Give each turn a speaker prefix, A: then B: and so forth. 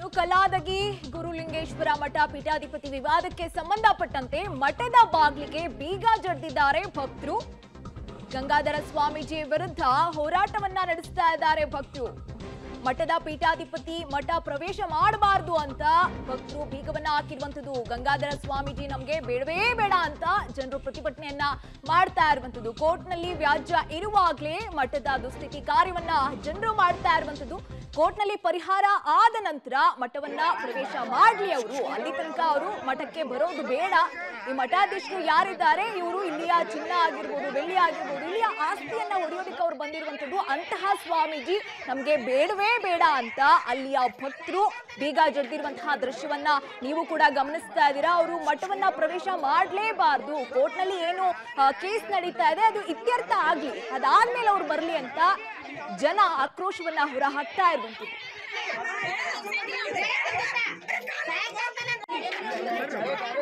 A: ಕಲಾದಗಿ ಗುರುಲಿಂಗೇಶ್ವರ ಮಠ ಪೀಠಾಧಿಪತಿ ವಿವಾದಕ್ಕೆ ಸಂಬಂಧಪಟ್ಟಂತೆ ಮಠದ ಬಾಗ್ಲಿಗೆ ಬೀಗ ಜಡ್ದಿದ್ದಾರೆ ಭಕ್ತರು ಗಂಗಾಧರ ಸ್ವಾಮೀಜಿ ವಿರುದ್ಧ ಹೋರಾಟವನ್ನ ನಡೆಸ್ತಾ ಇದ್ದಾರೆ ಭಕ್ತರು ಮಠದ ಪೀಠಾಧಿಪತಿ ಮಠ ಪ್ರವೇಶ ಮಾಡಬಾರ್ದು ಅಂತ ಭಕ್ತರು ಬೀಗವನ್ನ ಹಾಕಿರುವಂತದ್ದು ಗಂಗಾಧರ ಸ್ವಾಮೀಜಿ ನಮ್ಗೆ ಬೇಡವೇ ಬೇಡ ಅಂತ ಜನರು ಪ್ರತಿಭಟನೆಯನ್ನ ಮಾಡ್ತಾ ಇರುವಂತದ್ದು ಕೋರ್ಟ್ನಲ್ಲಿ ವ್ಯಾಜ್ಯ ಇರುವಾಗ್ಲೇ ಮಠದ ದುಸ್ಥಿತಿ ಕಾರ್ಯವನ್ನ ಜನರು ಮಾಡ್ತಾ ಇರುವಂತದ್ದು ಕೋರ್ಟ್ನಲ್ಲಿ ಪರಿಹಾರ ಆದ ನಂತರ ಮಠವನ್ನ ಪ್ರವೇಶ ಮಾಡ್ಲಿ ಅವರು ಅಲ್ಲಿ ತನಕ ಅವರು ಮಠಕ್ಕೆ ಬರೋದು ಬೇಡ ಈ ಮಠಾಧೀಶರು ಯಾರಿದ್ದಾರೆ ಇವರು ಇಲ್ಲಿಯ ಚಿನ್ನ ಆಗಿರ್ಬೋದು ಬೆಳ್ಳಿ ಆಗಿರ್ಬೋದು ಇಲ್ಲಿಯ ಆಸ್ತಿಯನ್ನ ಒಡೆಯೋದಕ್ಕೆ ಅವ್ರು ಬಂದಿರುವಂತದ್ದು ಅಂತಹ ಸ್ವಾಮೀಜಿ ನಮ್ಗೆ ಬೇಡವೇ ಬೇಡ ಅಂತ ಅಲ್ಲಿಯ ಭಕ್ತರು ಬೀಗ ಜಡ್ದಿರುವಂತಹ ದೃಶ್ಯವನ್ನ ನೀವು ಕೂಡ ಗಮನಿಸ್ತಾ ಇದ್ದೀರಾ ಅವರು ಮಠವನ್ನ ಪ್ರವೇಶ ಮಾಡಲೇಬಾರ್ದು ಕೋರ್ಟ್ನಲ್ಲಿ ಏನು ಕೇಸ್ ನಡೀತಾ ಇದೆ ಅದು ಇತ್ಯರ್ಥ ಆಗ್ಲಿ ಅದಾದ್ಮೇಲೆ ಅವ್ರು ಬರ್ಲಿ ಅಂತ ಜನ ಆಕ್ರೋಶವನ್ನ ಹೊರ ಹಾಕ್ತಾ ಇರುವಂತದ್ದು